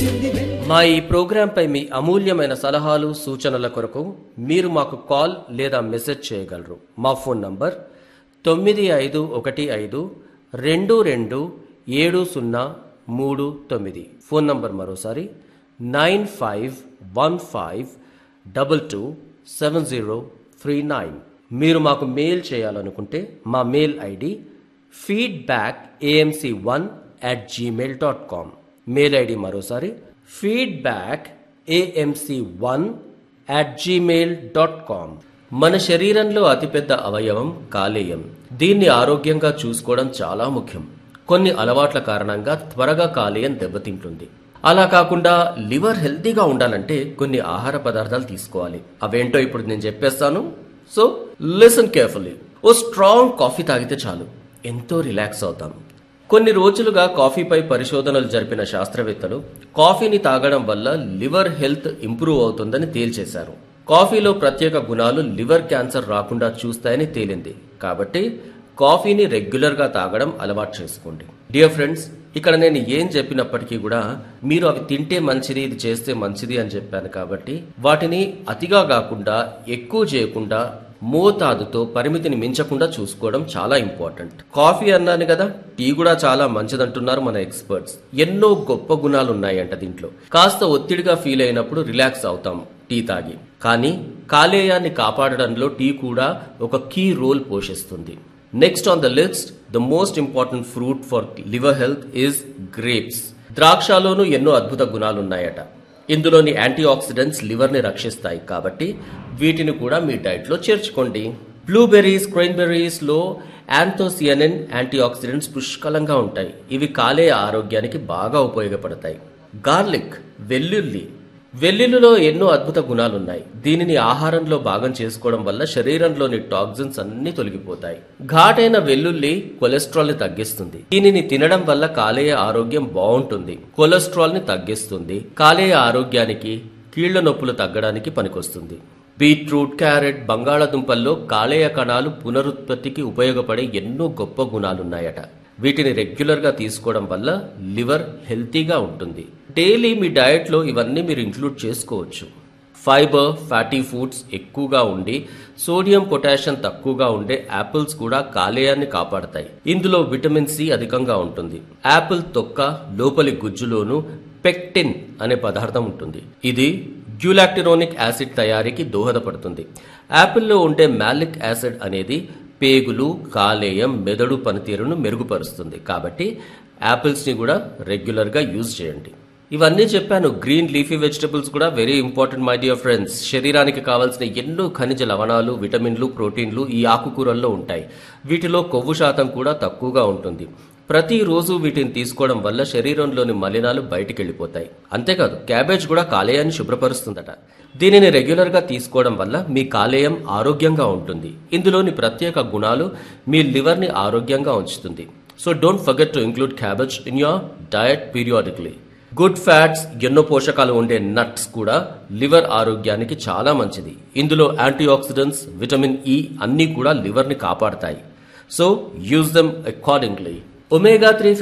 మా ఈ ప్రోగ్రాంపై మీ అమూల్యమైన సలహాలు సూచనల కొరకు మీరు మాకు కాల్ లేదా మెసేజ్ చేయగలరు మా ఫోన్ నంబర్ తొమ్మిది ఐదు ఒకటి ఐదు రెండు రెండు ఏడు సున్నా మూడు తొమ్మిది ఫోన్ నంబర్ మరోసారి nine five one five double two seven zero three nine మీరు మాకు మెయిల్ చేయాలనుకుంటే మా mail ID feedback AMC one at Gmail dot com mail ID మరోసారి feedback AMC one at Gmail dot com మన శరీరంలో అతిపెద్ద అవయవం కాలేయం దీన్ని ఆరోగ్యంగా చూసుకోవడం చాలా ముఖ్యం కొన్ని అలవాట్ల కారణంగా త్వరగా కాలేయం దెబ్బతింటుంది అలా కాకుండా లివర్ హెల్తీగా ఉండాలంటే కొన్ని ఆహార పదార్థాలు తీసుకోవాలి అవేంటో ఇప్పుడు నేను చెప్పేస్తాను సో లిసన్ కేర్ఫుల్లీ ఓ స్ట్రాంగ్ కాఫీ తాగితే చాలు ఎంతో రిలాక్స్ అవుతాం కొన్ని రోజులుగా కాఫీపై పరిశోధనలు జరిపిన శాస్త్రవేత్తలు కాఫీని తాగడం వల్ల లివర్ హెల్త్ ఇంప్రూవ్ అవుతుందని తేల్చేశారు కాఫీలో ప్రత్యేక గుణాలు లివర్ క్యాన్సర్ రాకుండా చూస్తాయని తేలింది కాబట్టి కాఫీని రెగ్యులర్గా తాగడం అలవాటు చేసుకోండి డియర్ ఫ్రెండ్స్ ఇక్కడ నేను ఏం చెప్పినప్పటికీ కూడా మీరు అవి తింటే మంచిది ఇది చేస్తే మంచిది అని చెప్పాను కాబట్టి వాటిని అతిగా కాకుండా ఎక్కువ చేయకుండా మోతాదుతో పరిమితిని మించకుండా చూసుకోవడం చాలా ఇంపార్టెంట్ కాఫీ అన్నాను కదా టీ కూడా చాలా మంచిదంటున్నారు మన ఎక్స్పర్ట్స్ ఎన్నో గొప్ప గుణాలు ఉన్నాయంట దీంట్లో కాస్త ఒత్తిడిగా ఫీల్ అయినప్పుడు రిలాక్స్ అవుతాం టీ తాగి కానీ కాలేయాన్ని కాపాడడంలో టీ కూడా ఒక కీ రోల్ పోషిస్తుంది next on the list the most important fruit for liver health is grapes ద్రాక్షలోనూ ఎన్నో అద్భుత గుణాలున్నాయట ఇందులోని యాంటీ ఆక్సిడెంట్స్ లివర్ని రక్షిస్తాయి కాబట్టి వీటిని కూడా మీ డైట్లో చేర్చుకోండి బ్లూబెర్రీస్ క్రైన్బెర్రీస్ లో యాంథోసియనిన్ యాంటీ ఆక్సిడెంట్స్ పుష్కలంగా ఉంటాయి ఇవి కాలేయ ఆరోగ్యానికి బాగా ఉపయోగపడతాయి గార్లిక్ వెల్లుల్లి వెల్లుల్లిలో ఎన్నో అద్భుత గుణాలున్నాయి దీనిని ఆహారంలో భాగం చేసుకోవడం వల్ల శరీరంలోని టాక్సిన్స్ అన్ని తొలగిపోతాయి ఘాటైన వెల్లుల్లి కొలెస్ట్రాల్ ని తగ్గిస్తుంది దీనిని తినడం వల్ల కాలేయ ఆరోగ్యం బాగుంటుంది కొలెస్ట్రాల్ ని తగ్గిస్తుంది కాలేయ ఆరోగ్యానికి కీళ్ల నొప్పులు తగ్గడానికి పనికొస్తుంది బీట్రూట్ క్యారెట్ బంగాళాదుంపల్లో కాలేయ కణాలు పునరుత్పత్తికి ఉపయోగపడే ఎన్నో గొప్ప గుణాలున్నాయట వీటిని రెగ్యులర్గా తీసుకోవడం వల్ల లివర్ హెల్తీగా ఉంటుంది డైలీ మీ డయట్లో ఇవన్నీ మీరు ఇంక్లూడ్ చేసుకోవచ్చు ఫైబర్ ఫ్యాటీ ఫుడ్స్ ఎక్కువగా ఉండి సోడియం పొటాషియం తక్కువగా ఉండే యాపిల్స్ కూడా కాలేయాన్ని కాపాడతాయి ఇందులో విటమిన్ సి అధికంగా ఉంటుంది యాపిల్ తొక్క లోపలి గుజ్జులోను పెక్టిన్ అనే పదార్థం ఉంటుంది ఇది గ్యూలాక్టిరోనిక్ యాసిడ్ తయారీకి దోహదపడుతుంది యాపిల్లో ఉండే మ్యాలిక్ యాసిడ్ అనేది పేగులు కాలేయం మెదడు పనితీరును మెరుగుపరుస్తుంది కాబట్టి యాపిల్స్ని కూడా రెగ్యులర్గా యూజ్ చేయండి ఇవన్నీ చెప్పాను గ్రీన్ లీఫీ వెజిటబుల్స్ కూడా very important my dear friends శరీరానికి కావాల్సిన ఎన్నో ఖనిజ లవణాలు విటమిన్లు ప్రోటీన్లు ఈ ఆకుకూరల్లో ఉంటాయి వీటిలో కొవ్వు శాతం కూడా తక్కువగా ఉంటుంది ప్రతిరోజు వీటిని తీసుకోవడం వల్ల శరీరంలోని మలినాలు బయటికి వెళ్ళిపోతాయి అంతేకాదు క్యాబేజ్ కూడా కాలేయాన్ని శుభ్రపరుస్తుందట దీనిని రెగ్యులర్గా తీసుకోవడం వల్ల మీ కాలేయం ఆరోగ్యంగా ఉంటుంది ఇందులోని ప్రత్యేక గుణాలు మీ లివర్ని ఆరోగ్యంగా ఉంచుతుంది so don't forget to include cabbage in your diet periodically good fats ఎన్నో పోషకాలు ఉండే నట్స్ కూడా లివర్ ఆరోగ్యానికి చాలా మంచిది ఇందులో యాంటీ ఆక్సిడెంట్స్ విటమిన్ ఇ అన్నీ కూడా లివర్ని కాపాడతాయి so use them accordingly omega three